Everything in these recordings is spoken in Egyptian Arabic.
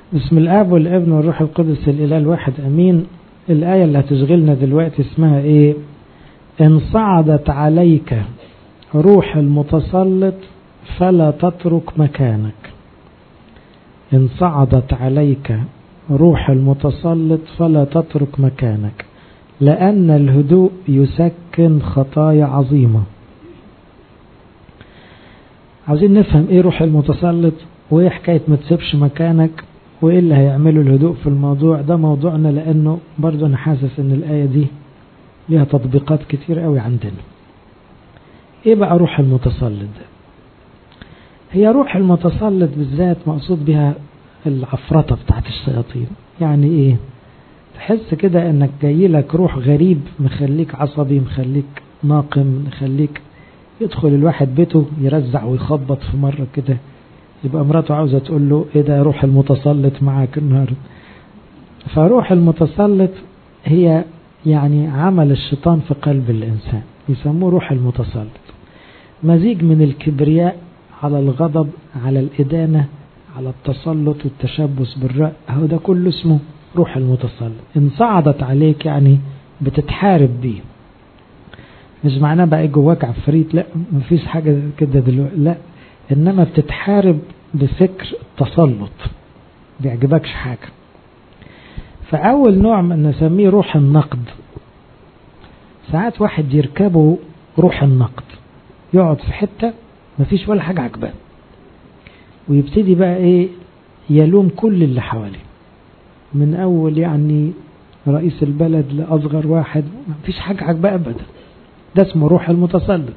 بسم الاب والابن والروح القدس الاله الواحد امين الايه اللي هتشغلنا دلوقتي اسمها ايه ان صعدت عليك روح المتسلط فلا تترك مكانك ان صعدت عليك روح المتسلط فلا تترك مكانك لأن الهدوء يسكن خطايا عظيمة عاوزين نفهم ايه روح المتسلط وايه حكاية ما تسيبش مكانك وايه اللي هيعمله الهدوء في الموضوع ده موضوعنا لانه برضو انا حاسس ان الآية دي ليها تطبيقات كتير قوي عندنا ايه بقى روح المتسلط ده هي روح المتسلط بالذات مقصود بها العفرطة بتاعت الشياطين يعني ايه تحس كده انك جاي لك روح غريب مخليك عصبي مخليك ناقم مخليك يدخل الواحد بيته يرزع ويخبط في مرة كده يبقى مراته عاوزة تقول له ايه ده روح المتسلط معاك النهاردة فروح المتسلط هي يعني عمل الشيطان في قلب الإنسان يسموه روح المتسلط مزيج من الكبرياء على الغضب على الإدانة على التسلط والتشبث بالرأي هو ده كله اسمه روح المتسلط إن صعدت عليك يعني بتتحارب بيه مش معناه بقى جواك عفريت لا مفيش حاجة كده دلوقتي لا إنما بتتحارب بفكر التسلط بيعجبكش حاجة فأول نوع من نسميه روح النقد ساعات واحد يركبه روح النقد يقعد في حتة مفيش ولا حاجة عجباه ويبتدي بقى ايه يلوم كل اللي حواليه من اول يعني رئيس البلد لاصغر واحد مفيش حاجة عجباه ابدا ده اسمه روح المتسلط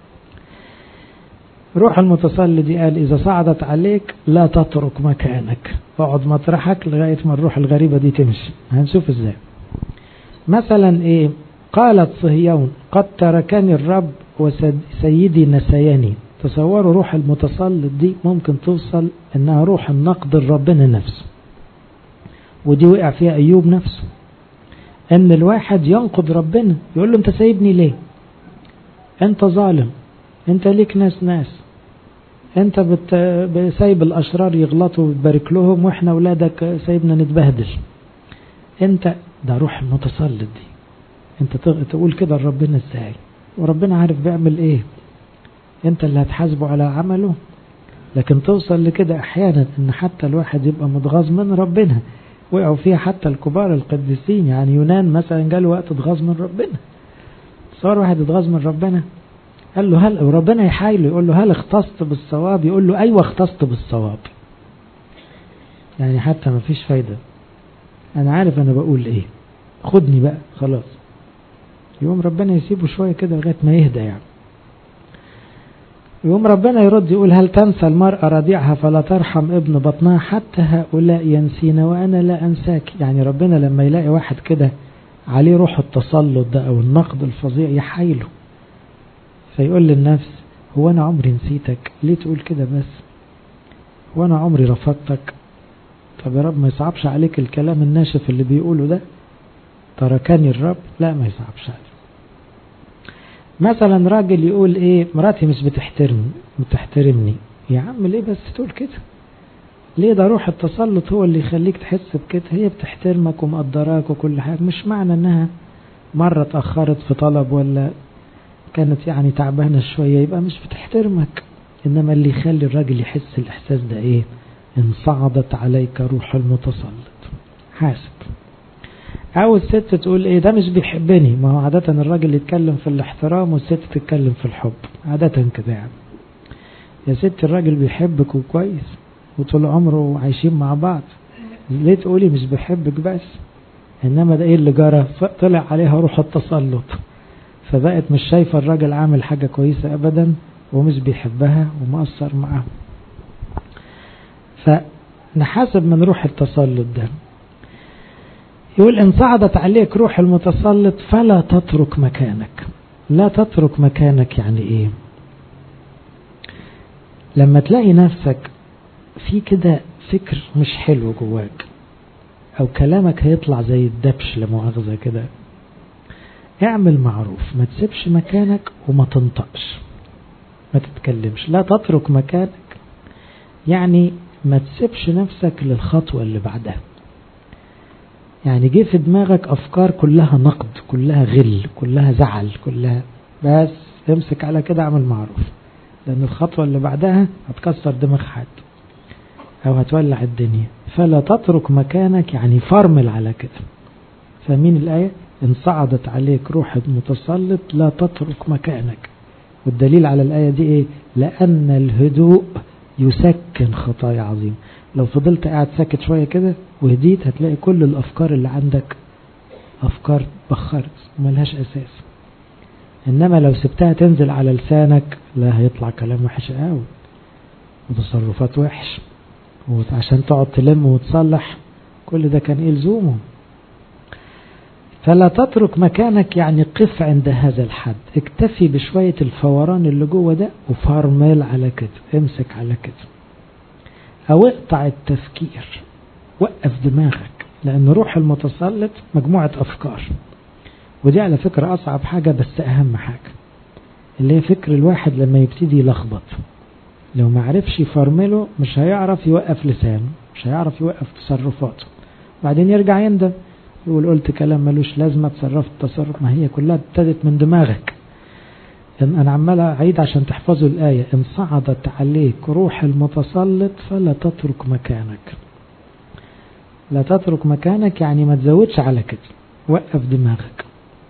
روح المتسلط دي قال اذا صعدت عليك لا تترك مكانك اقعد مطرحك لغاية ما الروح الغريبة دي تمشي هنشوف ازاي مثلا ايه قالت صهيون قد تركني الرب وسيدي نسياني تصوروا روح المتسلط دي ممكن توصل انها روح النقد لربنا نفسه ودي وقع فيها ايوب نفسه ان الواحد ينقد ربنا يقول له انت سايبني ليه انت ظالم انت ليك ناس ناس انت بت... سايب الاشرار يغلطوا وتبارك لهم واحنا اولادك سايبنا نتبهدل انت ده روح المتسلط دي انت تقول كده لربنا ازاي وربنا عارف بيعمل ايه انت اللي هتحاسبه على عمله لكن توصل لكده احيانا ان حتى الواحد يبقى متغاظ من ربنا وقعوا فيها حتى الكبار القديسين يعني يونان مثلا جاله وقت اتغاظ من ربنا صار واحد اتغاظ من ربنا قال له هل وربنا يحايله يقول له هل اختصت بالصواب يقول له ايوه اختصت بالصواب يعني حتى ما فيش فايدة انا عارف انا بقول ايه خدني بقى خلاص يقوم ربنا يسيبه شوية كده لغاية ما يهدى يعني يقوم ربنا يرد يقول هل تنسى المرأة رضيعها فلا ترحم ابن بطنها حتى هؤلاء ينسينا وأنا لا أنساك يعني ربنا لما يلاقي واحد كده عليه روح التسلط ده أو النقد الفظيع يحايله فيقول للنفس هو أنا عمري نسيتك ليه تقول كده بس هو أنا عمري رفضتك طب يا رب ما يصعبش عليك الكلام الناشف اللي بيقوله ده تركني الرب لا ما يصعبش عليك مثلا راجل يقول ايه مراتي مش بتحترمني بتحترمني يا عم ليه بس تقول كده ليه ده روح التسلط هو اللي يخليك تحس بكده هي بتحترمك ومقدراك وكل حاجة مش معنى انها مرة اتأخرت في طلب ولا كانت يعني تعبانة شوية يبقى مش بتحترمك انما اللي يخلي الراجل يحس الاحساس ده ايه ان صعدت عليك روح المتسلط حاسب او الست تقول ايه ده مش بيحبني ما هو عادة الراجل يتكلم في الاحترام والست تتكلم في الحب عادة كده يعني يا ست الراجل بيحبك وكويس وطول عمره عايشين مع بعض ليه تقولي مش بيحبك بس انما ده ايه اللي جرى طلع عليها روح التسلط فبقت مش شايفة الراجل عامل حاجة كويسة ابدا ومش بيحبها ومقصر معاها فنحاسب من روح التسلط ده يقول إن صعدت عليك روح المتسلط فلا تترك مكانك لا تترك مكانك يعني إيه لما تلاقي نفسك في كده فكر مش حلو جواك أو كلامك هيطلع زي الدبش لمؤاخذة كده اعمل معروف ما تسيبش مكانك وما تنطقش ما تتكلمش لا تترك مكانك يعني ما تسيبش نفسك للخطوة اللي بعدها يعني جه في دماغك أفكار كلها نقد كلها غل كلها زعل كلها بس امسك على كده اعمل معروف لأن الخطوة اللي بعدها هتكسر دماغ حد أو هتولع الدنيا فلا تترك مكانك يعني فرمل على كده فمين الآية إن صعدت عليك روح المتسلط لا تترك مكانك والدليل على الآية دي إيه لأن الهدوء يسكن خطايا عظيم لو فضلت قاعد ساكت شوية كده وهديت هتلاقي كل الأفكار اللي عندك أفكار بخرت وملهاش أساس إنما لو سبتها تنزل على لسانك لا هيطلع كلام وحش قوي وتصرفات وحش وعشان تقعد تلم وتصلح كل ده كان ايه لزومه فلا تترك مكانك يعني قف عند هذا الحد اكتفي بشوية الفوران اللي جوه ده وفرمل على كده امسك على كده او اقطع التفكير وقف دماغك لان روح المتسلط مجموعة افكار ودي على فكرة اصعب حاجة بس اهم حاجة اللي هي فكر الواحد لما يبتدي يلخبط لو ما عرفش يفرمله مش هيعرف يوقف لسانه مش هيعرف يوقف تصرفاته بعدين يرجع يندم يقول قلت كلام ملوش لازمة تصرفت تصرف ما هي كلها ابتدت من دماغك إن أنا عمال أعيد عشان تحفظوا الآية إن صعدت عليك روح المتسلط فلا تترك مكانك لا تترك مكانك يعني ما تزودش على كده وقف دماغك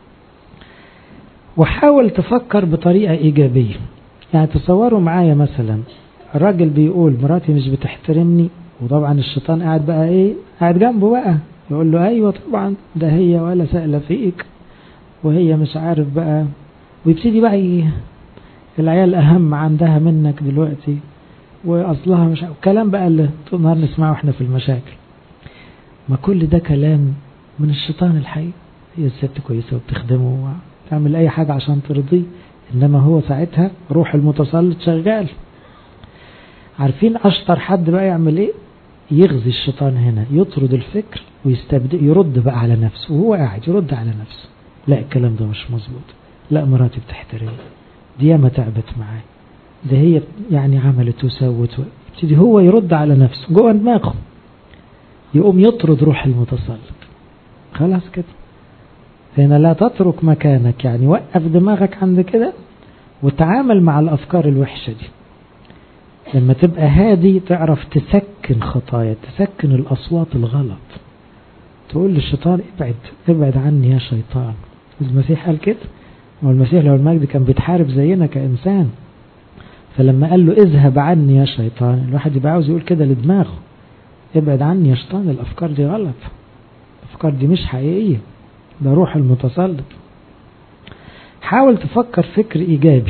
وحاول تفكر بطريقة إيجابية يعني تصوروا معايا مثلا الراجل بيقول مراتي مش بتحترمني وطبعا الشيطان قاعد بقى ايه قاعد جنبه بقى يقول له ايوه طبعا ده هي ولا سأل فيك وهي مش عارف بقى ويبتدي بقى ايه العيال اهم عندها منك دلوقتي واصلها مش عارف كلام بقى اللي طول النهار نسمعه احنا في المشاكل ما كل ده كلام من الشيطان الحقيقي هي الست كويسة وبتخدمه وتعمل اي حاجة عشان ترضيه انما هو ساعتها روح المتسلط شغال عارفين اشطر حد بقى يعمل ايه يغزي الشيطان هنا يطرد الفكر ويستبدأ يرد بقى على نفسه وهو قاعد يرد على نفسه لا الكلام ده مش مظبوط لا مراتي بتحترمني دي ياما تعبت معاي ده هي يعني عملت وسوت يبتدي هو يرد على نفسه جوه دماغه يقوم يطرد روح المتسلط خلاص كده هنا لا تترك مكانك يعني وقف دماغك عند كده وتعامل مع الأفكار الوحشة دي لما تبقى هادي تعرف تسكن خطايا تسكن الأصوات الغلط تقول للشيطان ابعد ابعد عني يا شيطان المسيح قال كده والمسيح لو المجد كان بيتحارب زينا كإنسان فلما قال له اذهب عني يا شيطان الواحد يبقى عاوز يقول كده لدماغه ابعد عني يا شيطان الأفكار دي غلط الأفكار دي مش حقيقية ده روح المتسلط حاول تفكر فكر إيجابي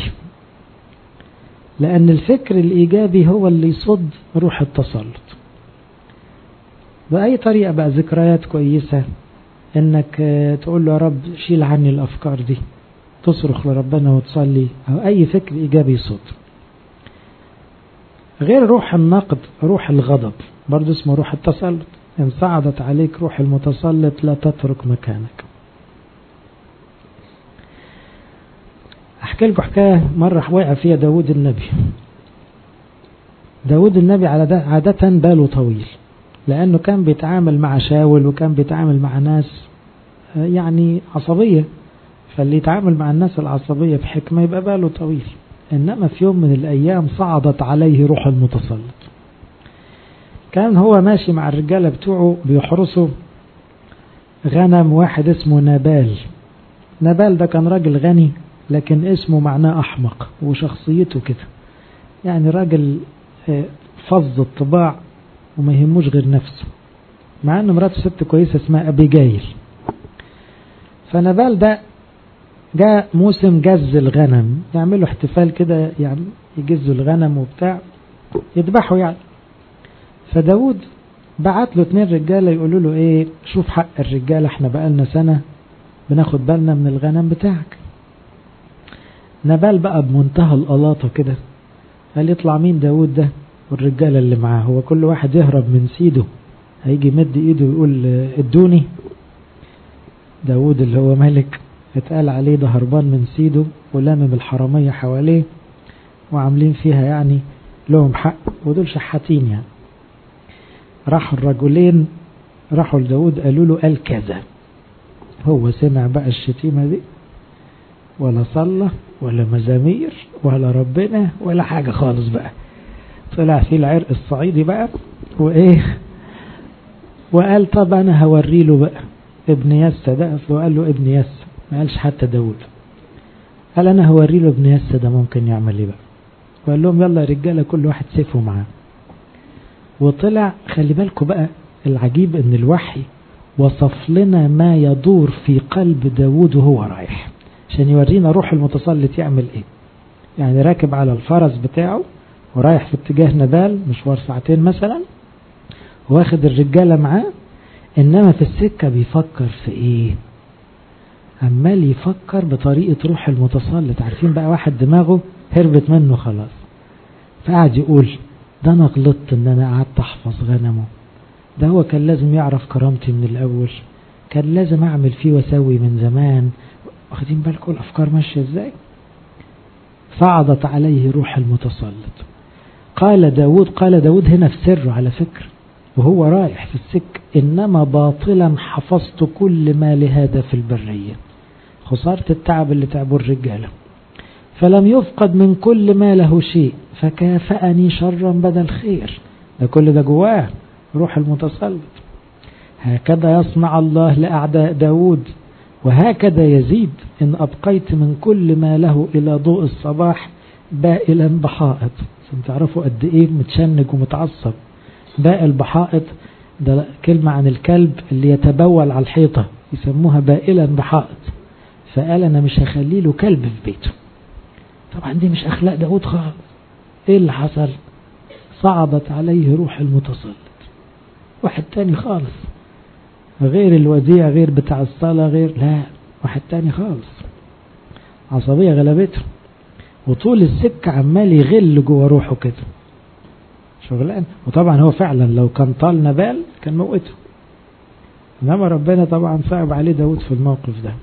لأن الفكر الإيجابي هو اللي يصد روح التسلط بأي طريقة بقى ذكريات كويسة إنك تقول له يا رب شيل عني الأفكار دي تصرخ لربنا وتصلي أو أي فكر إيجابي يصد غير روح النقد روح الغضب برضو اسمه روح التسلط إن صعدت عليك روح المتسلط لا تترك مكانك أحكي لكم حكاية مرة وقع فيها داود النبي داود النبي عادة باله طويل لأنه كان بيتعامل مع شاول وكان بيتعامل مع ناس يعني عصبية فاللي يتعامل مع الناس العصبية بحكمة يبقى باله طويل إنما في يوم من الأيام صعدت عليه روح المتسلط كان هو ماشي مع الرجالة بتوعه بيحرسوا غنم واحد اسمه نبال نبال ده كان راجل غني لكن اسمه معناه أحمق وشخصيته كده يعني راجل فظ الطباع وما يهموش غير نفسه مع ان مراته ست كويسة اسمها أبيجايل فنبال ده جاء موسم جز الغنم يعملوا احتفال كده يعني يجزوا الغنم وبتاع يذبحوا يعني فداود بعت له اتنين رجالة يقولوا له ايه شوف حق الرجالة احنا بقالنا سنة بناخد بالنا من الغنم بتاعك نبال بقى بمنتهى القلاطة كده قال يطلع مين داود ده والرجالة اللي معاه هو كل واحد يهرب من سيده هيجي يمد ايده ويقول ادوني داود اللي هو ملك اتقال عليه ده هربان من سيده ولامم الحرامية حواليه وعاملين فيها يعني لهم حق ودول شحاتين يعني راحوا الرجلين راحوا لداود قالوا له قال كذا هو سمع بقى الشتيمة دي ولا صلى ولا مزامير ولا ربنا ولا حاجة خالص بقى طلع فيه العرق الصعيدي بقى وايه وقال طب انا هوري له بقى ابن يسى ده وقال له ابن يسى ما قالش حتى داود قال انا هوري له ابن يسى ده ممكن يعمل ايه بقى وقال لهم يلا يا رجاله كل واحد سيفه معاه وطلع خلي بالكم بقى العجيب ان الوحي وصف لنا ما يدور في قلب داود وهو رايح عشان يورينا روح المتسلط يعمل ايه يعني راكب على الفرس بتاعه ورايح في اتجاه نبال مشوار ساعتين مثلا واخد الرجالة معاه انما في السكة بيفكر في ايه عمال يفكر بطريقة روح المتسلط عارفين بقى واحد دماغه هربت منه خلاص فقعد يقول ده انا غلطت ان انا قعدت احفظ غنمه ده هو كان لازم يعرف كرامتي من الاول كان لازم اعمل فيه واسوي من زمان واخدين بالكم الافكار ماشيه ازاي صعدت عليه روح المتسلط قال داود قال داود هنا في سره على فكرة وهو رايح في السك إنما باطلا حفظت كل ما لهذا في البرية خسارة التعب اللي تعبوا الرجالة فلم يفقد من كل ما له شيء فكافأني شرا بدل خير ده كل ده جواه روح المتسلط هكذا يصنع الله لأعداء داود وهكذا يزيد إن أبقيت من كل ما له إلى ضوء الصباح بائلا بحائط عشان تعرفوا قد إيه متشنج ومتعصب بائل بحائط ده كلمة عن الكلب اللي يتبول على الحيطة يسموها بائلا بحائط فقال أنا مش هخلي له كلب في بيته طبعا دي مش أخلاق داود خالص إيه اللي حصل صعبت عليه روح المتسلط واحد تاني خالص غير الوديع غير بتاع الصلاة غير لا واحد تاني خالص عصبية غلبته وطول السكة عمال يغل جوه روحه كده شغلان وطبعا هو فعلا لو كان طال نبال كان موته انما ربنا طبعا صعب عليه داود في الموقف ده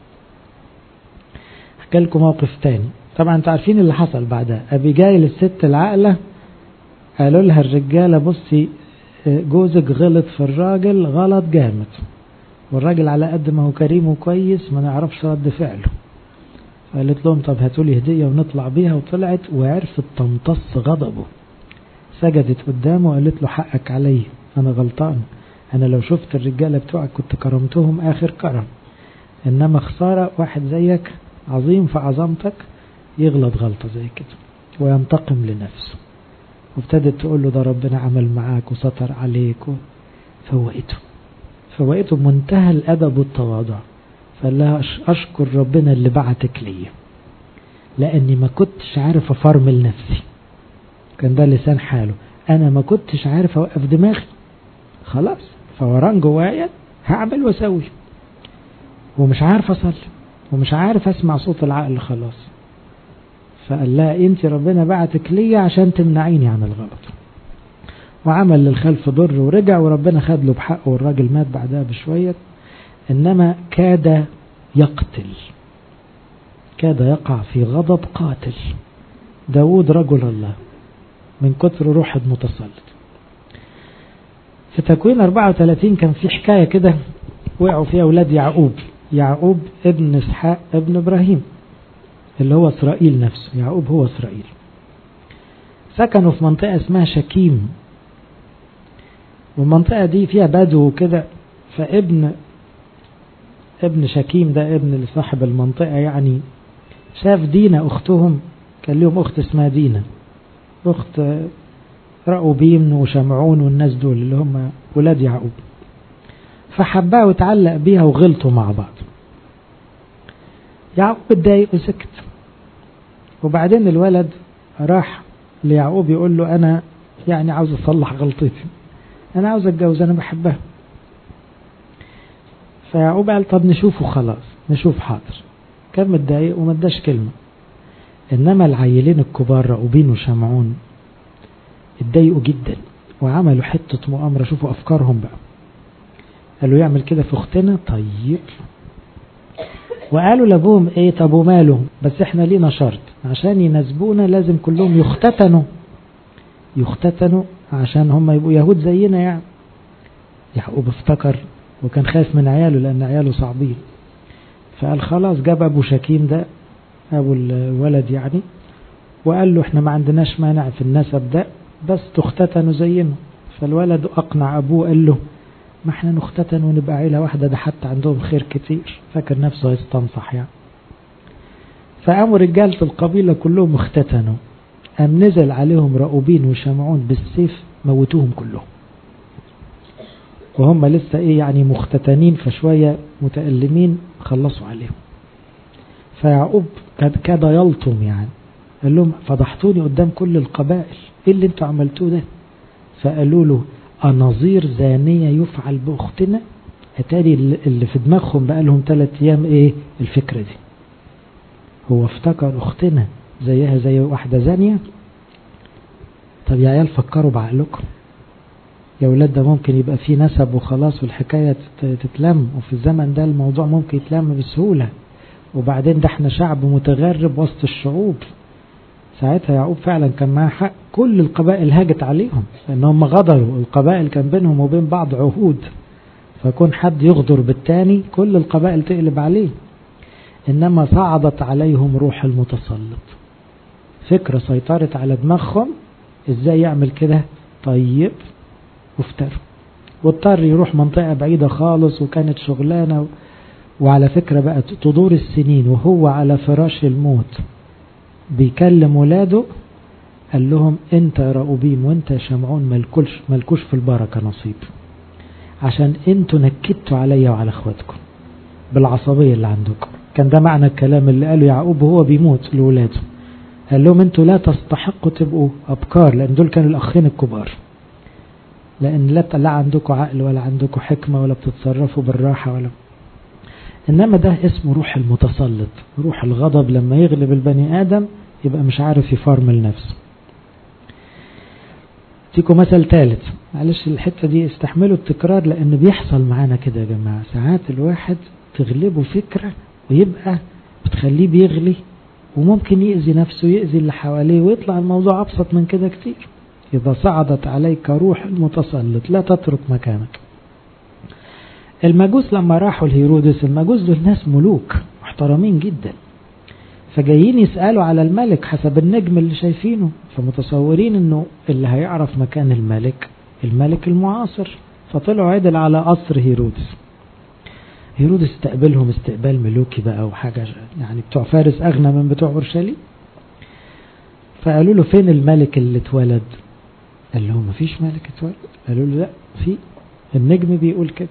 احكي لكم موقف تاني طبعا انتوا عارفين اللي حصل بعدها ابي جاي الست العاقله قالوا لها الرجاله بصي جوزك غلط في الراجل غلط جامد والراجل على قد ما هو كريم وكويس ما نعرفش رد فعله قالت لهم طب هاتوا لي هديه ونطلع بيها وطلعت وعرفت تمتص غضبه سجدت قدامه وقالت له حقك علي انا غلطان انا لو شفت الرجاله بتوعك كنت كرمتهم اخر كرم انما خساره واحد زيك عظيم في عظمتك يغلط غلطه زي كده وينتقم لنفسه وابتدت تقول له ده ربنا عمل معاك وستر عليك فوقته فوقته بمنتهى الأدب والتواضع فقال لها أشكر ربنا اللي بعتك ليا لأني ما كنتش عارف أفرمل نفسي كان ده لسان حاله أنا ما كنتش عارف أوقف دماغي خلاص فوران جوايا هعمل واسوي ومش عارف أصلي ومش عارف أسمع صوت العقل خلاص فقال لها انت ربنا بعتك ليا عشان تمنعيني عن الغلط وعمل للخلف ضر ورجع وربنا خد له بحقه والراجل مات بعدها بشوية انما كاد يقتل كاد يقع في غضب قاتل داود رجل الله من كتر روح المتسلط في تكوين 34 كان في حكاية كده وقعوا فيها أولاد يعقوب يعقوب ابن إسحاق ابن إبراهيم اللي هو إسرائيل نفسه يعقوب هو إسرائيل سكنوا في منطقة اسمها شكيم والمنطقة دي فيها بدو وكده فابن ابن شكيم ده ابن صاحب المنطقة يعني شاف دينا أختهم كان لهم أخت اسمها دينا أخت رأوبيم وشمعون والناس دول اللي هم ولاد يعقوب فحبها وتعلق بيها وغلطوا مع بعض يعقوب اتضايق وسكت وبعدين الولد راح ليعقوب يقول له انا يعني عاوز اصلح غلطتي انا عاوز اتجوز انا بحبها فيعقوب قال طب نشوفه خلاص نشوف حاضر كان متضايق وما اداش كلمه انما العيلين الكبار رأوبين وشمعون اتضايقوا جدا وعملوا حته مؤامره شوفوا افكارهم بقى قالوا يعمل كده في اختنا طيب وقالوا لابوهم ايه طب وماله بس احنا لينا شرط عشان يناسبونا لازم كلهم يختتنوا يختتنوا عشان هم يبقوا يهود زينا يعني يعقوب افتكر وكان خايف من عياله لأن عياله صعبين فقال خلاص جاب أبو شكيم ده أبو الولد يعني وقال له احنا ما عندناش مانع في النسب ده بس تختتنوا زينا فالولد أقنع أبوه قال له ما احنا نختتن ونبقى عيلة واحدة ده حتى عندهم خير كتير فاكر نفسه هيستنصح يعني فقاموا رجالة القبيلة كلهم اختتنوا قام نزل عليهم رؤوبين وشمعون بالسيف موتوهم كلهم وهم لسه ايه يعني مختتنين فشوية متألمين خلصوا عليهم فيعقوب كاد يلطم يعني قال لهم فضحتوني قدام كل القبائل ايه اللي انتوا عملتوه ده فقالوا له أناظير زانية يفعل بأختنا أتاري اللي في دماغهم بقى لهم ثلاث أيام إيه الفكرة دي هو افتكر أختنا زيها زي واحدة زانية طب يا عيال فكروا بعقلكم يا ولاد ده ممكن يبقى في نسب وخلاص والحكاية تتلم وفي الزمن ده الموضوع ممكن يتلم بسهولة وبعدين ده احنا شعب متغرب وسط الشعوب ساعتها يعقوب فعلا كان معاه حق كل القبائل هاجت عليهم لان هم غدروا القبائل كان بينهم وبين بعض عهود فكون حد يغدر بالتاني كل القبائل تقلب عليه انما صعدت عليهم روح المتسلط فكرة سيطرت على دماغهم ازاي يعمل كده طيب وافتروا واضطر يروح منطقة بعيدة خالص وكانت شغلانة وعلى فكرة بقى تدور السنين وهو على فراش الموت بيكلم ولاده قال لهم انت يا رؤوبيم وانت يا شمعون ملكوش, ملكوش في البركة نصيب عشان انتوا نكدتوا عليا وعلى اخواتكم بالعصبية اللي عندكم كان ده معنى الكلام اللي قاله يعقوب وهو بيموت لولاده قال لهم انتوا لا تستحقوا تبقوا ابكار لان دول كانوا الاخين الكبار لان لا لا عندكم عقل ولا عندكم حكمة ولا بتتصرفوا بالراحة ولا انما ده اسمه روح المتسلط روح الغضب لما يغلب البني ادم يبقى مش عارف يفرمل نفسه اديكم مثل ثالث معلش الحتة دي استحملوا التكرار لان بيحصل معانا كده يا جماعة ساعات الواحد تغلبه فكرة ويبقى بتخليه بيغلي وممكن يأذي نفسه يأذي اللي حواليه ويطلع الموضوع أبسط من كده كتير إذا صعدت عليك روح المتسلط لا تترك مكانك المجوس لما راحوا لهيرودس المجوس دول ناس ملوك محترمين جدا فجايين يسألوا على الملك حسب النجم اللي شايفينه فمتصورين انه اللي هيعرف مكان الملك الملك المعاصر فطلعوا عدل على قصر هيرودس هيرودس استقبلهم استقبال ملوكي بقى وحاجة يعني بتوع فارس أغنى من بتوع أورشليم فقالوا له فين الملك اللي اتولد قال لهم مفيش ملك اتولد قالوا له لا في النجم بيقول كده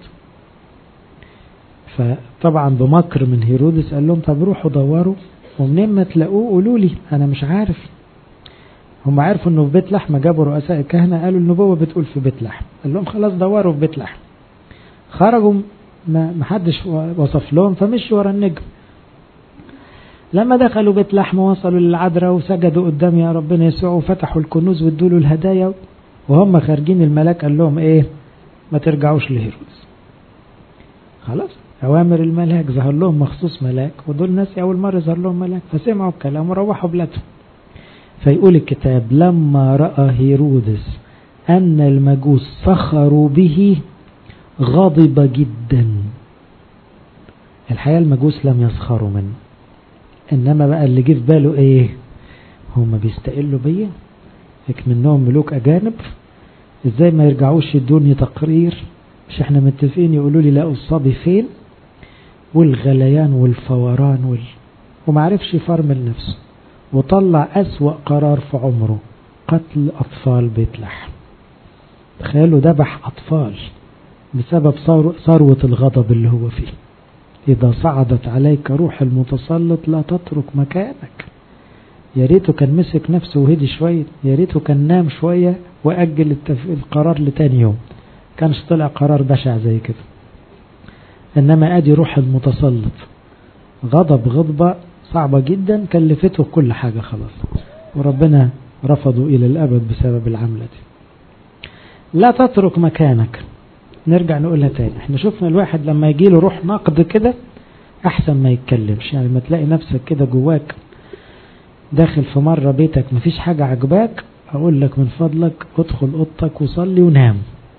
فطبعا بمكر من هيرودس قال لهم طب روحوا دوروا ومنين ما تلاقوه قولوا لي انا مش عارف هم عرفوا انه في بيت لحمه جابوا رؤساء الكهنه قالوا النبوه بتقول في بيت لحم قال لهم خلاص دوروا في بيت لحم خرجوا ما حدش وصف لهم فمشوا ورا النجم لما دخلوا بيت لحم وصلوا للعذراء وسجدوا قدام يا ربنا يسوع وفتحوا الكنوز وادوا له الهدايا وهم خارجين الملاك قال لهم ايه ما ترجعوش لهيرودس خلاص أوامر الملاك ظهر لهم مخصوص ملاك ودول ناس أول مرة ظهر لهم ملاك فسمعوا الكلام وروحوا بلادهم فيقول الكتاب لما رأى هيرودس أن المجوس سخروا به غضب جدا الحقيقة المجوس لم يسخروا منه إنما بقى اللي جه في باله إيه هم بيستقلوا بيا لكن منهم ملوك أجانب إزاي ما يرجعوش يدوني تقرير مش احنا متفقين يقولوا لي لا الصبي فين والغليان والفوران وال... ومعرفش يفرمل نفسه وطلع أسوأ قرار في عمره قتل أطفال بيت لحم تخيلوا ذبح أطفال بسبب ثروة الغضب اللي هو فيه إذا صعدت عليك روح المتسلط لا تترك مكانك يا ريته كان مسك نفسه وهدي شوية يا ريته كان نام شوية وأجل التف... القرار لتاني يوم كانش طلع قرار بشع زي كده إنما أدي روح المتسلط غضب غضبة صعبة جدا كلفته كل حاجة خلاص وربنا رفضوا إلى الأبد بسبب العملة دي لا تترك مكانك نرجع نقولها تاني احنا شفنا الواحد لما يجي له روح نقد كده احسن ما يتكلمش يعني ما تلاقي نفسك كده جواك داخل في مرة بيتك مفيش حاجة عجباك اقول لك من فضلك ادخل اوضتك وصلي ونام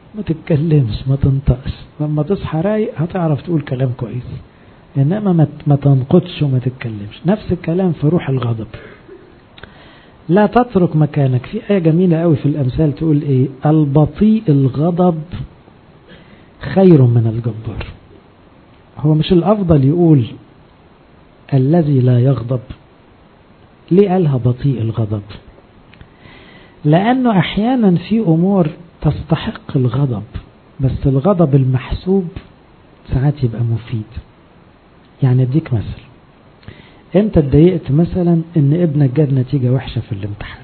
ما تتكلمش ما تنطقش لما تصحى رايق هتعرف تقول كلام كويس انما ما تنقدش وما تتكلمش نفس الكلام في روح الغضب لا تترك مكانك في آية جميلة قوي في الأمثال تقول إيه البطيء الغضب خير من الجبار هو مش الأفضل يقول الذي لا يغضب ليه قالها بطيء الغضب لأنه أحيانا في أمور تستحق الغضب بس الغضب المحسوب ساعات يبقى مفيد يعني اديك مثل انت اتضايقت مثلا ان ابنك جاب نتيجة وحشة في الامتحان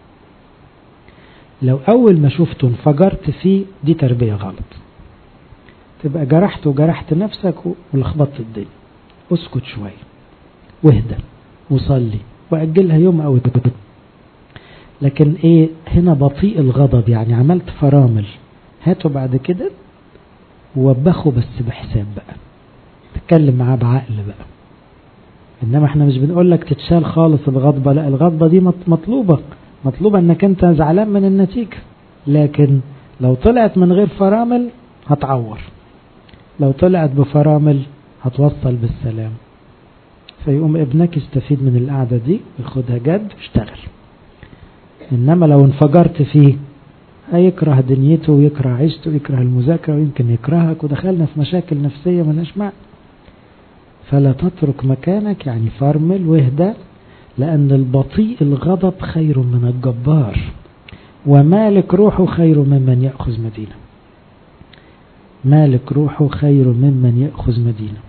لو اول ما شفته انفجرت فيه دي تربية غلط تبقى جرحت وجرحت نفسك ولخبطت الدنيا اسكت شوية واهدى وصلي واجلها يوم او اتنين لكن ايه هنا بطيء الغضب يعني عملت فرامل هاته بعد كده ووبخه بس بحساب بقى تتكلم معاه بعقل بقى انما احنا مش بنقول لك تتشال خالص الغضبة لا الغضبة دي مطلوبة مطلوبة انك انت زعلان من النتيجة لكن لو طلعت من غير فرامل هتعور لو طلعت بفرامل هتوصل بالسلام فيقوم ابنك يستفيد من القعدة دي ياخدها جد اشتغل انما لو انفجرت فيه هيكره دنيته ويكره عيشته ويكره المذاكرة ويمكن يكرهك ودخلنا في مشاكل نفسية ملهاش معنى فلا تترك مكانك يعني فرمل واهدى لأن البطيء الغضب خير من الجبار ومالك روحه خير ممن يأخذ مدينة مالك روحه خير ممن يأخذ مدينة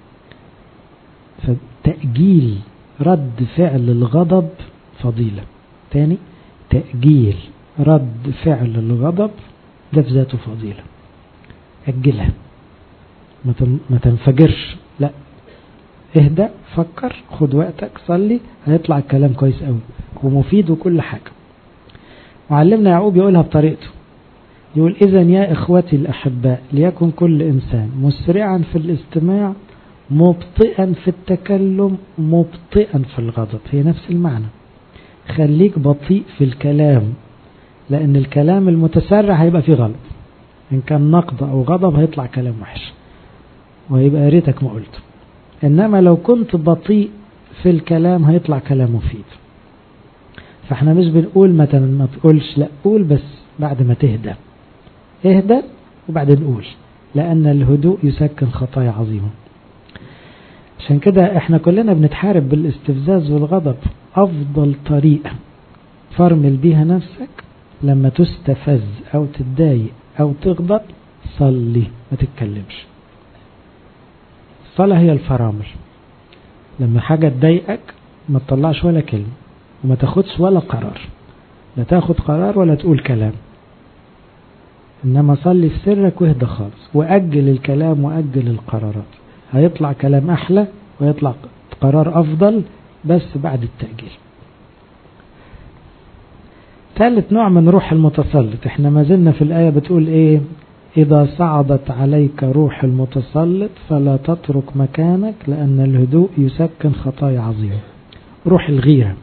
فتأجيل رد فعل الغضب فضيلة تاني تأجيل رد فعل الغضب ده في ذاته فضيلة أجلها ما تنفجرش لا اهدى فكر خد وقتك صلي هيطلع الكلام كويس قوي ومفيد وكل حاجة وعلمنا يعقوب يقولها بطريقته يقول إذا يا إخوتي الأحباء ليكن كل إنسان مسرعا في الاستماع مبطئا في التكلم مبطئا في الغضب هي نفس المعنى خليك بطيء في الكلام لأن الكلام المتسرع هيبقى فيه غلط إن كان نقد أو غضب هيطلع كلام وحش ويبقى يا ريتك ما قلته إنما لو كنت بطيء في الكلام هيطلع كلام مفيد فاحنا مش بنقول ما ما تقولش لا قول بس بعد ما تهدى اهدى وبعدين قول لأن الهدوء يسكن خطايا عظيمة عشان كده احنا كلنا بنتحارب بالاستفزاز والغضب أفضل طريقة فرمل بيها نفسك لما تستفز أو تتضايق أو تغضب صلي ما تتكلمش الصلاة هي الفرامل لما حاجة تضايقك ما تطلعش ولا كلمة وما تاخدش ولا قرار لا تاخد قرار ولا تقول كلام إنما صلي في سرك واهدى خالص وأجل الكلام وأجل القرارات هيطلع كلام أحلى ويطلع قرار أفضل بس بعد التأجيل ثالث نوع من روح المتسلط احنا ما زلنا في الآية بتقول ايه إذا صعدت عليك روح المتسلط فلا تترك مكانك لأن الهدوء يسكن خطايا عظيمة روح الغيرة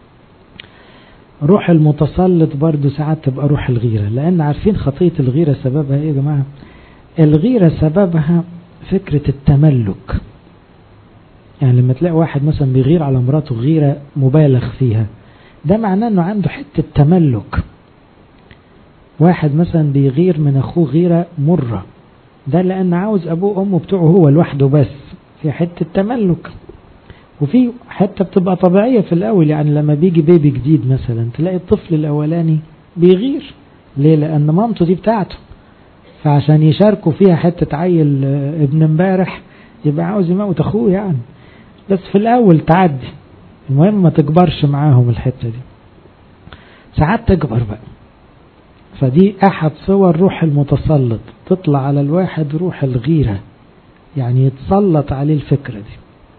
روح المتسلط برضو ساعات تبقى روح الغيرة لأن عارفين خطية الغيرة سببها ايه يا جماعة الغيرة سببها فكرة التملك يعني لما تلاقي واحد مثلا بيغير على مراته غيرة مبالغ فيها ده معناه انه عنده حتة تملك واحد مثلا بيغير من اخوه غيرة مرة ده لان عاوز ابوه وامه بتوعه هو لوحده بس في حتة تملك وفي حتة بتبقى طبيعية في الاول يعني لما بيجي بيبي جديد مثلا تلاقي الطفل الاولاني بيغير ليه لان مامته دي بتاعته فعشان يشاركوا فيها حتة عيل ابن امبارح يبقى عاوز يموت اخوه يعني بس في الاول تعدي المهم ما تكبرش معاهم الحتة دي ساعات تكبر بقى فدي احد صور روح المتسلط تطلع على الواحد روح الغيرة يعني يتسلط عليه الفكرة دي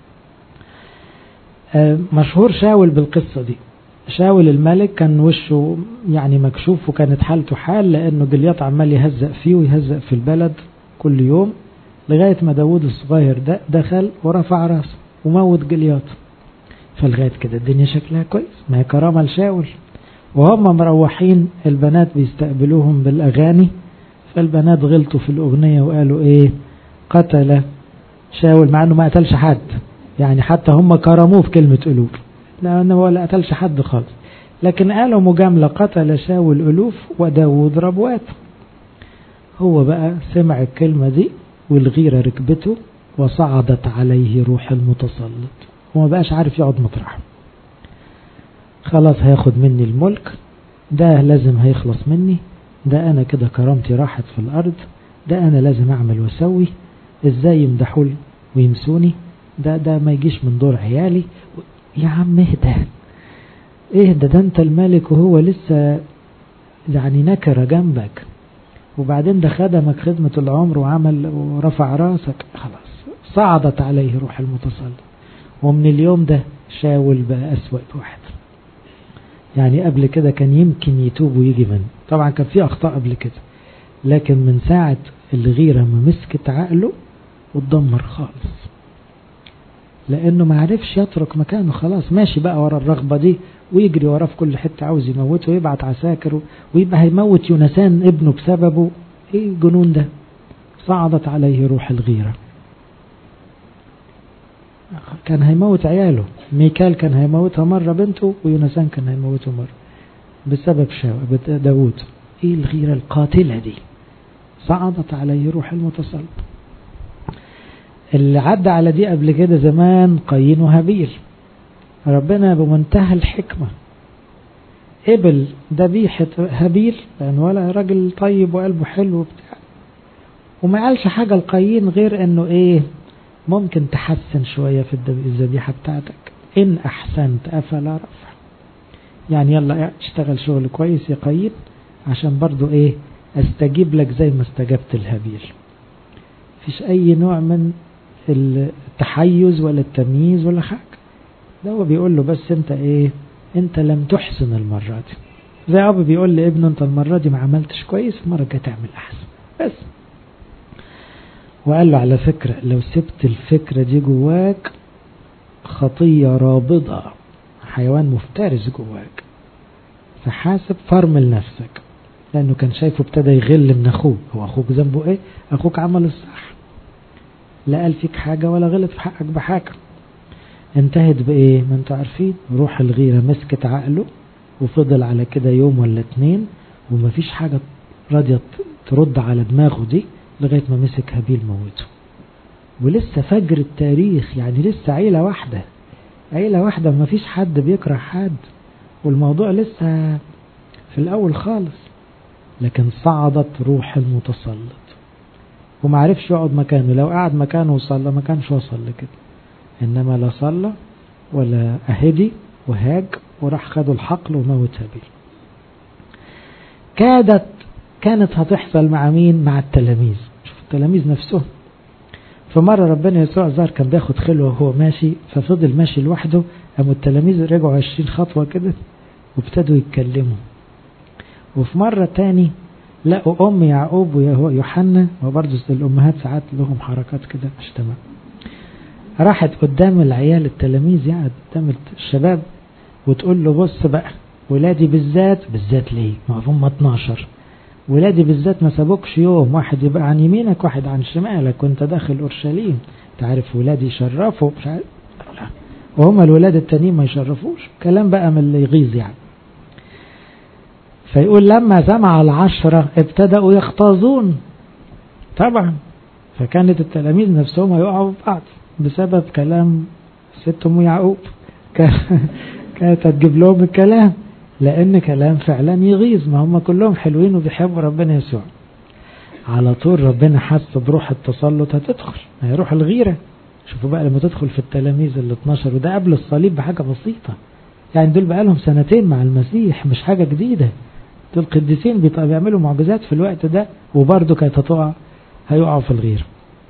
مشهور شاول بالقصة دي شاول الملك كان وشه يعني مكشوف وكانت حالته حال لانه جلياط عمال يهزق فيه ويهزق في البلد كل يوم لغاية ما داود الصغير ده دخل ورفع راسه وموت جلياط فلغاية كده الدنيا شكلها كويس ما هي كرامة لشاول وهم مروحين البنات بيستقبلوهم بالأغاني فالبنات غلطوا في الأغنية وقالوا إيه قتل شاول مع أنه ما قتلش حد يعني حتى هم كرموه في كلمة ألوف لأنه ولا قتلش حد خالص لكن قالوا مجاملة قتل شاول ألوف وداود ربوات هو بقى سمع الكلمة دي والغيرة ركبته وصعدت عليه روح المتسلط وما بقاش عارف يقعد مطرحه خلاص هياخد مني الملك ده لازم هيخلص مني ده انا كده كرامتي راحت في الارض ده انا لازم اعمل واسوي ازاي يمدحوا ويمسوني ده ده ما يجيش من دور عيالي يا عم اهدى اهدى ده انت الملك وهو لسه يعني نكرة جنبك وبعدين ده خدمك خدمة العمر وعمل ورفع راسك خلاص صعدت عليه روح المتسلط ومن اليوم ده شاول بقى أسوأ واحد يعني قبل كده كان يمكن يتوب ويجي منه طبعا كان في أخطاء قبل كده لكن من ساعة الغيرة ما مسكت عقله واتدمر خالص لأنه ما عرفش يترك مكانه خلاص ماشي بقى ورا الرغبة دي ويجري وراه في كل حتة عاوز يموته ويبعت عساكر ويبقى هيموت يونسان ابنه بسببه ايه الجنون ده صعدت عليه روح الغيرة كان هيموت عياله ميكال كان هيموتها مرة بنته ويونسان كان هيموته مرة بسبب شاو داود ايه الغيرة القاتلة دي صعدت عليه روح المتسلط اللي عدى على دي قبل كده زمان قايين وهابيل ربنا بمنتهى الحكمة قبل ذبيحة هابيل لأن ولا راجل طيب وقلبه حلو وبتاع وما قالش حاجة القايين غير انه ايه ممكن تحسن شوية في الذبيحة بتاعتك ان احسنت افلا رفع يعني يلا اشتغل شغل كويس يا قايين عشان برضو ايه استجيب لك زي ما استجبت الهابيل فيش اي نوع من التحيز ولا التمييز ولا حاجة ده هو بيقول له بس انت ايه انت لم تحسن المرة دي زي اب بيقول لابنه انت المرة دي ما عملتش كويس المرة الجاية تعمل احسن بس وقال له على فكرة لو سبت الفكرة دي جواك خطية رابضة حيوان مفترس جواك فحاسب فرمل نفسك لانه كان شايفه ابتدى يغل من اخوه هو اخوك ذنبه ايه اخوك عمل الصح لا قال فيك حاجة ولا غلط في حقك بحاجة انتهت بايه ما انتوا عارفين روح الغيرة مسكت عقله وفضل على كده يوم ولا اتنين ومفيش حاجة راضية ترد على دماغه دي لغاية ما مسك هابيل موته ولسه فجر التاريخ يعني لسه عيلة واحدة عيلة واحدة مفيش حد بيكره حد والموضوع لسه في الأول خالص لكن صعدت روح المتسلط وما عرفش يقعد مكانه لو قعد مكانه وصلى ما كانش وصل لكده إنما لا صلى ولا أهدي وهاج وراح خدوا الحقل وموت هابيل كادت كانت هتحصل مع مين مع التلاميذ شوف التلاميذ نفسهم فمرة ربنا يسوع ظهر كان بياخد خلوة وهو ماشي ففضل ماشي لوحده قاموا التلاميذ رجعوا عشرين خطوة كده وابتدوا يتكلموا وفي مرة تاني لقوا أم يعقوب ويوحنا وبرضه الأمهات ساعات لهم حركات كده مش تمام راحت قدام العيال التلاميذ يعني قدام الشباب وتقول له بص بقى ولادي بالذات بالذات ليه ما هم 12 ولادي بالذات ما سابوكش يوم واحد يبقى عن يمينك واحد عن شمالك وانت داخل اورشليم انت عارف ولادي يشرفوا مش عارف لا وهم الولاد التانيين ما يشرفوش كلام بقى من اللي يغيظ يعني فيقول لما سمع العشرة ابتدأوا يختازون طبعا فكانت التلاميذ نفسهم هيقعوا في بعض بسبب كلام ست ام يعقوب كانت هتجيب لهم الكلام لان كلام فعلا يغيظ ما هم كلهم حلوين وبيحبوا ربنا يسوع على طول ربنا حس بروح التسلط هتدخل هي روح الغيرة شوفوا بقى لما تدخل في التلاميذ ال 12 وده قبل الصليب بحاجة بسيطة يعني دول بقى لهم سنتين مع المسيح مش حاجة جديدة دول قديسين بيعملوا معجزات في الوقت ده وبرضه كانت هتقع هيقعوا في الغير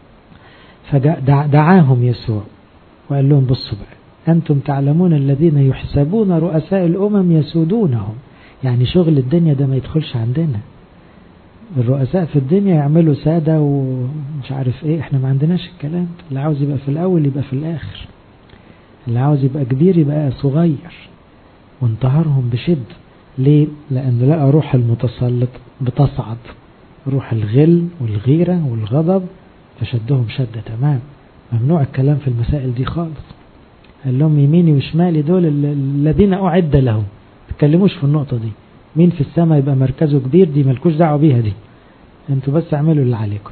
فدعاهم يسوع وقال لهم بصوا بقى أنتم تعلمون الذين يحسبون رؤساء الأمم يسودونهم يعني شغل الدنيا ده ما يدخلش عندنا الرؤساء في الدنيا يعملوا سادة ومش عارف ايه احنا ما عندناش الكلام اللي عاوز يبقى في الأول يبقى في الآخر اللي عاوز يبقى كبير يبقى صغير وانتهرهم بشد ليه؟ لأن لقى روح المتسلط بتصعد روح الغل والغيرة والغضب فشدهم شدة تمام ممنوع الكلام في المسائل دي خالص قال لهم يميني وشمالي دول الذين أعد لهم تكلموش في النقطة دي مين في السماء يبقى مركزه كبير دي ملكوش دعوة بيها دي انتوا بس اعملوا اللي عليكم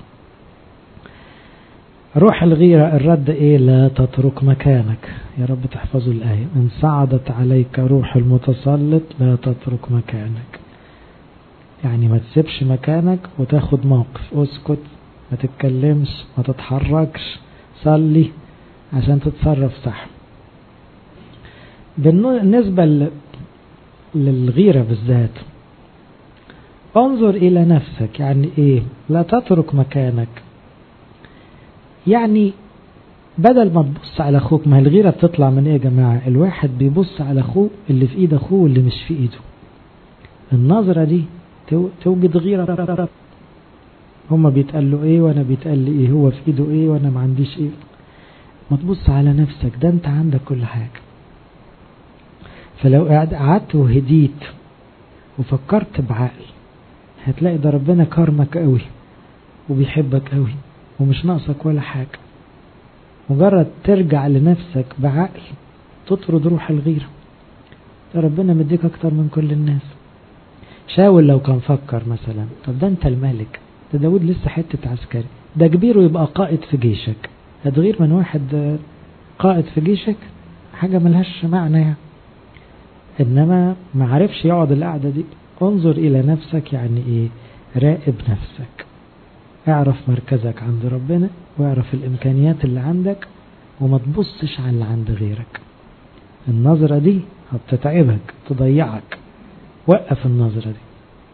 روح الغيرة الرد ايه لا تترك مكانك يا رب تحفظوا الآية ان صعدت عليك روح المتسلط لا تترك مكانك يعني ما تسيبش مكانك وتاخد موقف اسكت ما تتكلمش ما تتحركش صلي عشان تتصرف صح بالنسبة للغيرة بالذات انظر إلى نفسك يعني إيه لا تترك مكانك يعني بدل ما تبص على أخوك ما الغيرة بتطلع من إيه يا جماعة الواحد بيبص على أخوه اللي في إيد أخوه واللي مش في إيده النظرة دي توجد غيرة هما بيتقال إيه وأنا بيتقال لي إيه هو في إيده إيه وأنا ما عنديش إيه ما تبص على نفسك ده أنت عندك كل حاجة فلو قعدت وهديت وفكرت بعقل هتلاقي ده ربنا كرمك قوي وبيحبك قوي ومش ناقصك ولا حاجة مجرد ترجع لنفسك بعقل تطرد روح الغيرة ده ربنا مديك اكتر من كل الناس شاول لو كان فكر مثلا طب ده انت الملك ده داود لسه حتة عسكري ده كبير ويبقى قائد في جيشك هتغير من واحد قائد في جيشك حاجة ملهاش معنى يعني انما ما عرفش يقعد القعدة دي انظر الى نفسك يعني ايه راقب نفسك اعرف مركزك عند ربنا واعرف الامكانيات اللي عندك وما تبصش على اللي عند غيرك النظرة دي هتتعبك تضيعك وقف النظرة دي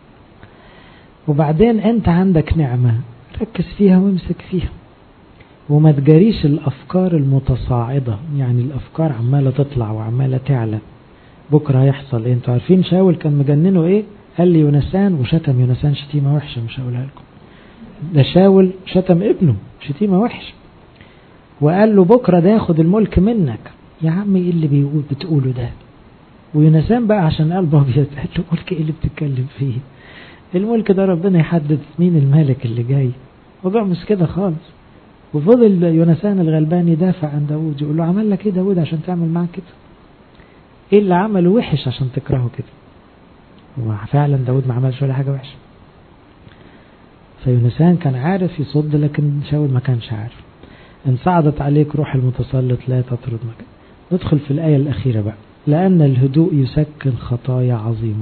وبعدين انت عندك نعمة ركز فيها وامسك فيها وما تجاريش الافكار المتصاعدة يعني الافكار عمالة تطلع وعمالة تعلى بكرة هيحصل ايه انتوا عارفين شاول كان مجننه ايه قال لي يونسان وشتم يونسان شتيمة وحشة مش هقولها لكم ده شاول شتم ابنه شتيمة وحشة وقال له بكرة ده ياخد الملك منك يا عم ايه اللي بيقول بتقوله ده ويونسان بقى عشان قلبه ابيض قال له ملك ايه اللي بتتكلم فيه الملك ده ربنا يحدد مين الملك اللي جاي موضوع مش كده خالص وفضل يونسان الغلبان يدافع عن داود يقول له عمل لك ايه داود عشان تعمل معاه كده ايه اللي عمله وحش عشان تكرهه كده وفعلا داود ما عملش ولا حاجة وحشة فيونسان كان عارف يصد لكن شاول ما كانش عارف ان صعدت عليك روح المتسلط لا تطرد مكان ندخل في الآية الأخيرة بقى لأن الهدوء يسكن خطايا عظيمة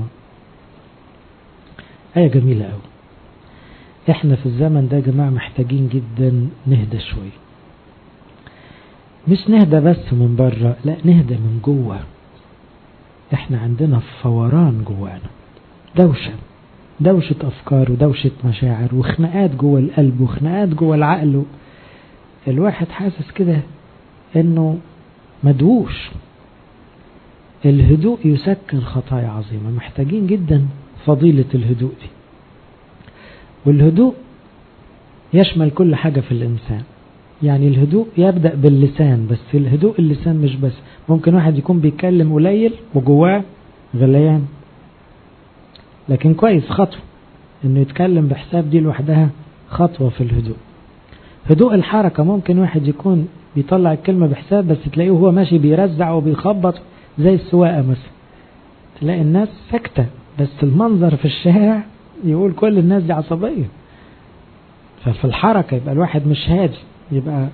آية جميلة أوي احنا في الزمن ده يا جماعة محتاجين جدا نهدى شوية مش نهدى بس من بره لا نهدى من جوه احنا عندنا فوران جوانا دوشة دوشة أفكار ودوشة مشاعر وخناقات جوه القلب وخناقات جوه العقل الواحد حاسس كده انه مدووش الهدوء يسكن خطايا عظيمة محتاجين جدا فضيلة الهدوء دي والهدوء يشمل كل حاجة في الإنسان يعني الهدوء يبدأ باللسان بس الهدوء اللسان مش بس ممكن واحد يكون بيتكلم قليل وجواه غليان لكن كويس خطوة انه يتكلم بحساب دي لوحدها خطوة في الهدوء هدوء الحركة ممكن واحد يكون بيطلع الكلمة بحساب بس تلاقيه هو ماشي بيرزع وبيخبط زي السواقة مثلا تلاقي الناس ساكتة بس المنظر في الشارع يقول كل الناس دي عصبية ففي الحركة يبقى الواحد مش هادي يبقى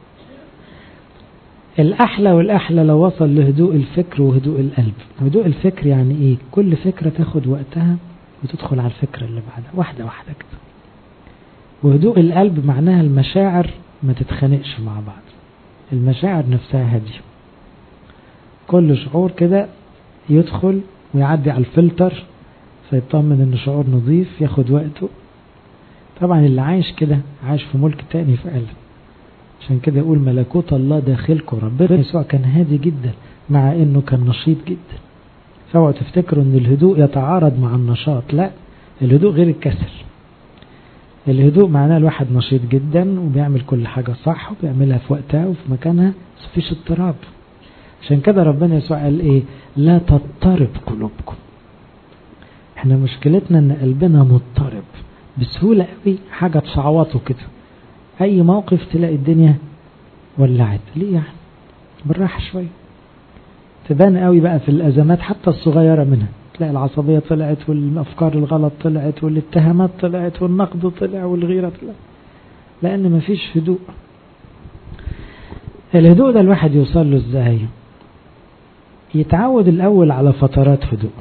الأحلى والأحلى لو وصل لهدوء الفكر وهدوء القلب هدوء الفكر يعني إيه كل فكرة تاخد وقتها وتدخل على الفكرة اللي بعدها واحدة واحدة كده وهدوء القلب معناها المشاعر ما تتخانقش مع بعض المشاعر نفسها هادية كل شعور كده يدخل ويعدي على الفلتر فيطمن ان شعور نظيف ياخد وقته طبعا اللي عايش كده عايش في ملك تاني فعلا عشان كده يقول ملكوت الله داخلكم ربنا يسوع كان هادي جدا مع انه كان نشيط جدا فاوعوا تفتكروا ان الهدوء يتعارض مع النشاط لا الهدوء غير الكسل الهدوء معناه الواحد نشيط جدا وبيعمل كل حاجة صح وبيعملها في وقتها وفي مكانها بس مفيش اضطراب عشان كده ربنا يسوع قال ايه لا تضطرب قلوبكم احنا مشكلتنا ان قلبنا مضطرب بسهولة قوي حاجة تشعوطه كده أي موقف تلاقي الدنيا ولعت ليه يعني بالراحة شوية تبان قوي بقى في الأزمات حتى الصغيرة منها تلاقي العصبية طلعت والأفكار الغلط طلعت والاتهامات طلعت والنقد طلع والغيرة طلع لأن مفيش هدوء الهدوء ده الواحد يوصل له ازاي يتعود الأول على فترات هدوء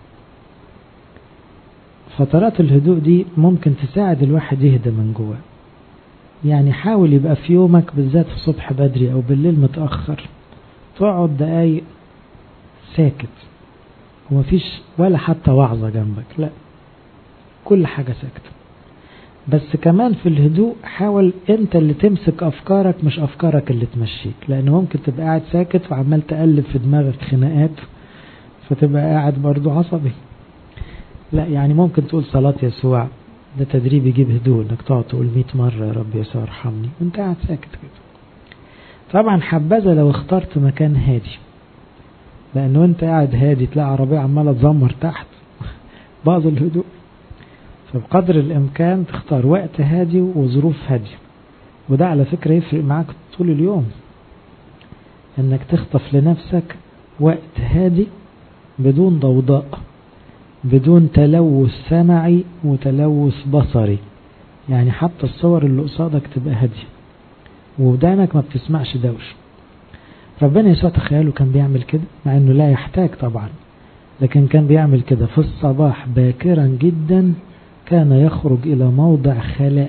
فترات الهدوء دي ممكن تساعد الواحد يهدى من جواه يعني حاول يبقى في يومك بالذات في الصبح بدري أو بالليل متأخر تقعد دقايق ساكت ومفيش ولا حتى وعظة جنبك لا كل حاجة ساكتة بس كمان في الهدوء حاول انت اللي تمسك افكارك مش افكارك اللي تمشيك لان ممكن تبقى قاعد ساكت وعمال تقلب في دماغك خناقات فتبقى قاعد برضو عصبي لا يعني ممكن تقول صلاة يسوع ده تدريب يجيب هدوء انك تقعد تقول 100 مرة يا رب يسوع ارحمني وانت قاعد ساكت كده طبعا حبذا لو اخترت مكان هادي لانه انت قاعد هادي تلاقي عربية عمالة تزمر تحت بعض الهدوء فبقدر الامكان تختار وقت هادي وظروف هادية وده على فكرة يفرق معاك طول اليوم انك تخطف لنفسك وقت هادي بدون ضوضاء بدون تلوث سمعي وتلوث بصري يعني حتى الصور اللي قصادك تبقى هادية ودانك ما بتسمعش دوش ربنا يسوع تخيلوا كان بيعمل كده مع انه لا يحتاج طبعا لكن كان بيعمل كده في الصباح باكرا جدا كان يخرج الى موضع خلاء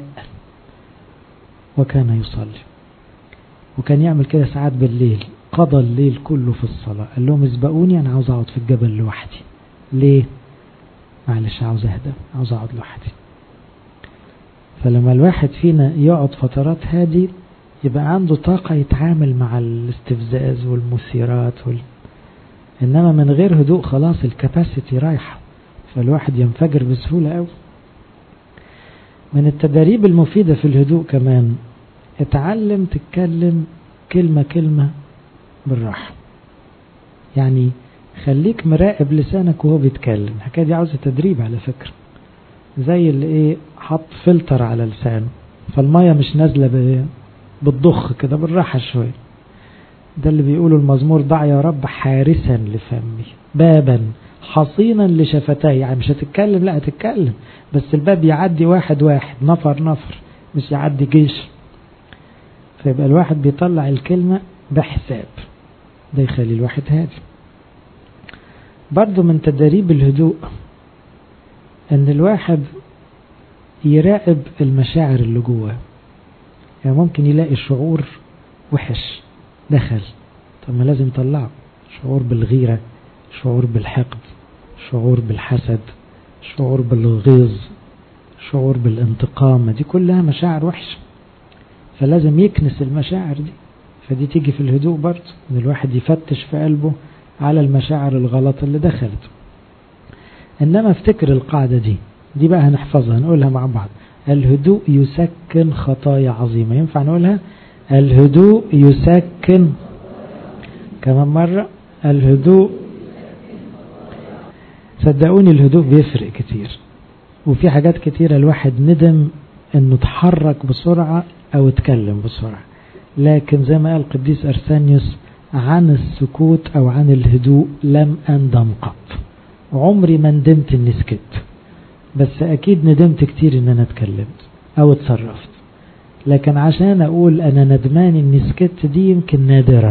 وكان يصلي وكان يعمل كده ساعات بالليل قضى الليل كله في الصلاة قال لهم اسبقوني انا عاوز اقعد في الجبل لوحدي ليه معلش عاوز اهدى عاوز اقعد لوحدي فلما الواحد فينا يقعد فترات هادي يبقى عنده طاقة يتعامل مع الاستفزاز والمثيرات وال... انما من غير هدوء خلاص الكباسيتي رايحة فالواحد ينفجر بسهولة قوي من التدريب المفيدة في الهدوء كمان اتعلم تتكلم كلمة كلمة بالراحة يعني خليك مراقب لسانك وهو بيتكلم الحكاية دي عاوزة تدريب على فكرة زي اللي ايه حط فلتر على لسانه فالمية مش نازلة بتضخ كده بالراحة شوية ده اللي بيقولوا المزمور ضع يا رب حارسا لفمي بابا حصينا لشفتي يعني مش هتتكلم لا هتتكلم بس الباب يعدي واحد واحد نفر نفر مش يعدي جيش فيبقى الواحد بيطلع الكلمة بحساب ده يخلي الواحد هادي برضو من تدريب الهدوء ان الواحد يراقب المشاعر اللي جواه يعني ممكن يلاقي شعور وحش دخل طب ما لازم يطلعه شعور بالغيرة شعور بالحقد شعور بالحسد شعور بالغيظ شعور بالانتقام دي كلها مشاعر وحشة فلازم يكنس المشاعر دي فدي تيجي في الهدوء برضه ان الواحد يفتش في قلبه على المشاعر الغلط اللي دخلت انما افتكر القاعدة دي دي بقى هنحفظها نقولها مع بعض الهدوء يسكن خطايا عظيمة ينفع نقولها الهدوء يسكن كمان مرة الهدوء صدقوني الهدوء بيفرق كتير وفي حاجات كتيرة الواحد ندم انه اتحرك بسرعة او اتكلم بسرعة لكن زي ما قال قديس ارسانيوس عن السكوت او عن الهدوء لم اندم قط عمري ما ندمت اني سكت بس اكيد ندمت كتير ان انا اتكلمت او اتصرفت لكن عشان اقول انا ندمان اني سكت دي يمكن نادرا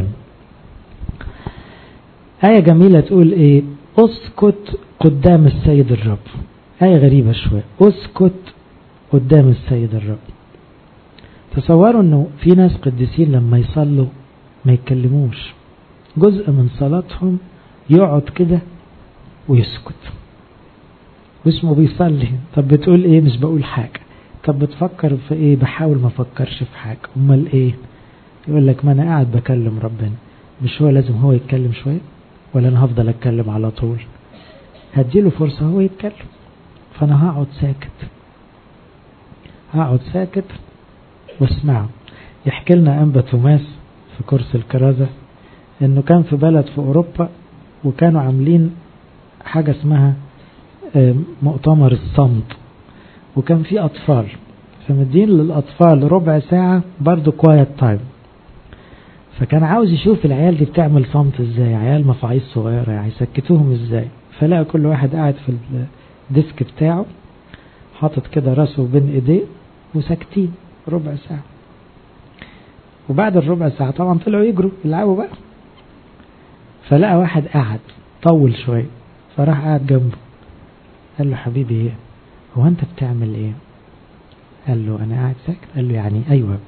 آية جميلة تقول ايه اسكت قدام السيد الرب آية غريبة شوية اسكت قدام السيد الرب تصوروا انه في ناس قديسين لما يصلوا ما يتكلموش جزء من صلاتهم يقعد كده ويسكت واسمه بيصلي طب بتقول ايه مش بقول حاجة طب بتفكر في ايه بحاول ما افكرش في حاجة امال ايه يقول لك ما انا قاعد بكلم ربنا مش هو لازم هو يتكلم شوية ولا انا هفضل اتكلم على طول هديله فرصة هو يتكلم فانا هقعد ساكت هقعد ساكت واسمعه يحكي لنا انبا توماس في كورس الكرازة انه كان في بلد في اوروبا وكانوا عاملين حاجة اسمها مؤتمر الصمت وكان في أطفال فمدين للأطفال ربع ساعة برضو كوايت تايم فكان عاوز يشوف العيال دي بتعمل صمت ازاي عيال مفاعيز صغيرة يعني يسكتوهم ازاي فلقى كل واحد قاعد في الديسك بتاعه حاطط كده راسه بين ايديه وساكتين ربع ساعة وبعد الربع ساعة طبعا طلعوا يجروا يلعبوا بقى فلقى واحد قعد طول شوية فراح قاعد جنبه قال له حبيبي ايه هو انت بتعمل ايه قال له انا قاعد ساكت قال له يعني ايوه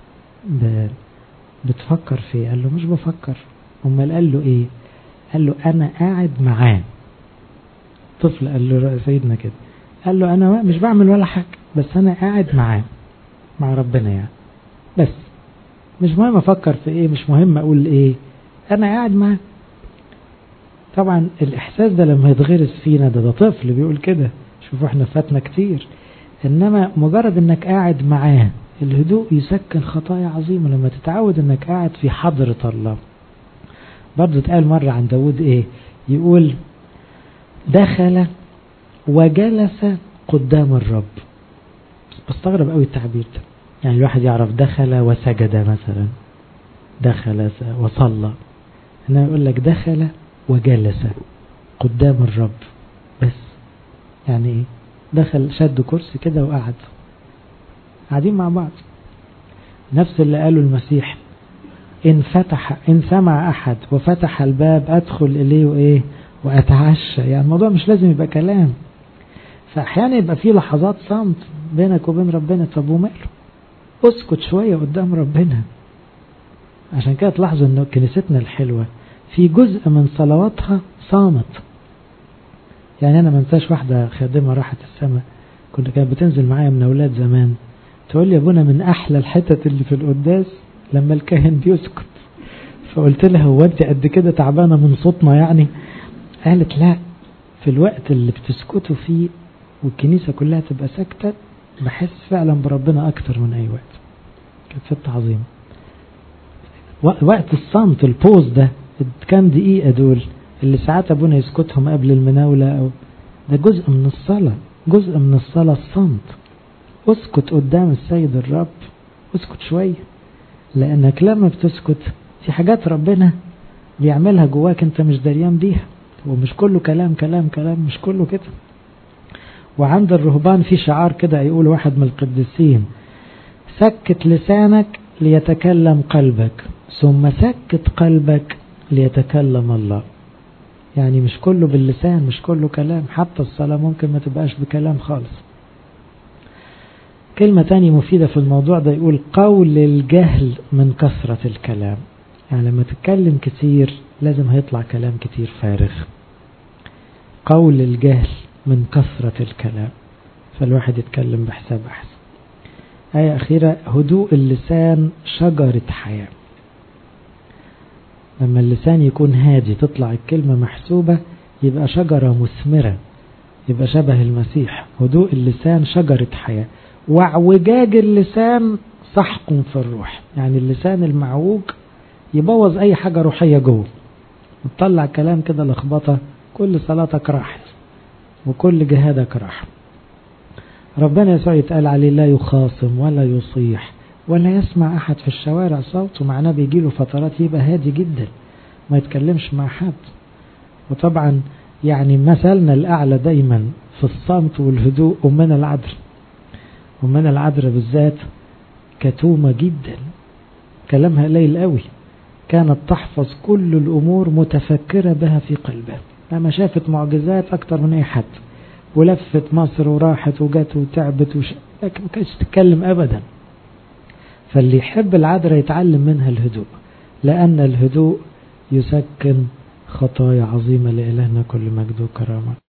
بتفكر في ايه قال له مش بفكر امال قال له ايه قال له انا قاعد معاه طفل قال له سيدنا كده قال له انا مش بعمل ولا حاجه بس انا قاعد معاه مع ربنا يعني بس مش مهم افكر في ايه مش مهم اقول ايه انا قاعد معاه طبعا الاحساس ده لما يتغرس فينا ده ده طفل بيقول كده شوفوا احنا فاتنا كتير انما مجرد انك قاعد معاه الهدوء يسكن خطايا عظيمة لما تتعود انك قاعد في حضرة الله برضو اتقال مرة عن داود ايه يقول دخل وجلس قدام الرب بستغرب قوي التعبير ده يعني الواحد يعرف دخل وسجد مثلا دخل وصلى هنا يقول لك دخل وجلس قدام الرب بس يعني ايه دخل شد كرسي كده وقعد قاعدين مع بعض نفس اللي قاله المسيح إن فتح إن سمع أحد وفتح الباب أدخل إليه وإيه وأتعشى يعني الموضوع مش لازم يبقى كلام فأحيانا يبقى في لحظات صمت بينك وبين ربنا طب وماله اسكت شوية قدام ربنا عشان كده تلاحظوا إن كنيستنا الحلوة في جزء من صلواتها صامت يعني أنا ما انساش واحدة خادمة راحت السماء كنت كانت بتنزل معايا من أولاد زمان تقول لي يا ابونا من أحلى الحتت اللي في القداس لما الكاهن بيسكت فقلت لها هو أنت قد كده تعبانة من صوتنا يعني قالت لا في الوقت اللي بتسكتوا فيه والكنيسة كلها تبقى ساكتة بحس فعلا بربنا أكتر من أي وقت كانت ست عظيمة وقت الصمت البوز ده كام دقيقة دول اللي ساعات أبونا يسكتهم قبل المناولة أو ده جزء من الصلاة جزء من الصلاة الصمت اسكت قدام السيد الرب اسكت شوية لأنك لما بتسكت في حاجات ربنا بيعملها جواك انت مش دريان بيها ومش كله كلام كلام كلام مش كله كده وعند الرهبان في شعار كده يقول واحد من القديسين سكت لسانك ليتكلم قلبك ثم سكت قلبك ليتكلم الله يعني مش كله باللسان مش كله كلام حتى الصلاة ممكن ما تبقاش بكلام خالص كلمة تانية مفيدة في الموضوع ده يقول قول الجهل من كثرة الكلام يعني لما تتكلم كتير لازم هيطلع كلام كتير فارغ قول الجهل من كثرة الكلام فالواحد يتكلم بحساب أحسن آية أخيرة هدوء اللسان شجرة حياة لما اللسان يكون هادي تطلع الكلمة محسوبة يبقى شجرة مثمرة يبقى شبه المسيح هدوء اللسان شجرة حياة واعوجاج اللسان سحق في الروح يعني اللسان المعوج يبوظ اي حاجة روحية جوه وتطلع كلام كده لخبطة كل صلاتك راحت وكل جهادك راح ربنا يسوع يتقال عليه لا يخاصم ولا يصيح ولا يسمع أحد في الشوارع صوته معناه بيجيله فترات يبقى هادي جدا ما يتكلمش مع حد وطبعا يعني مثلنا الأعلى دايما في الصمت والهدوء أمنا العذر أمنا العذر بالذات كتومة جدا كلامها قليل قوي كانت تحفظ كل الأمور متفكرة بها في قلبها لما شافت معجزات أكتر من أي حد ولفت مصر وراحت وجت وتعبت وش... لكن ما كانتش تتكلم أبدا فاللي يحب العذراء يتعلم منها الهدوء لأن الهدوء يسكن خطايا عظيمة لإلهنا كل مجد وكرامة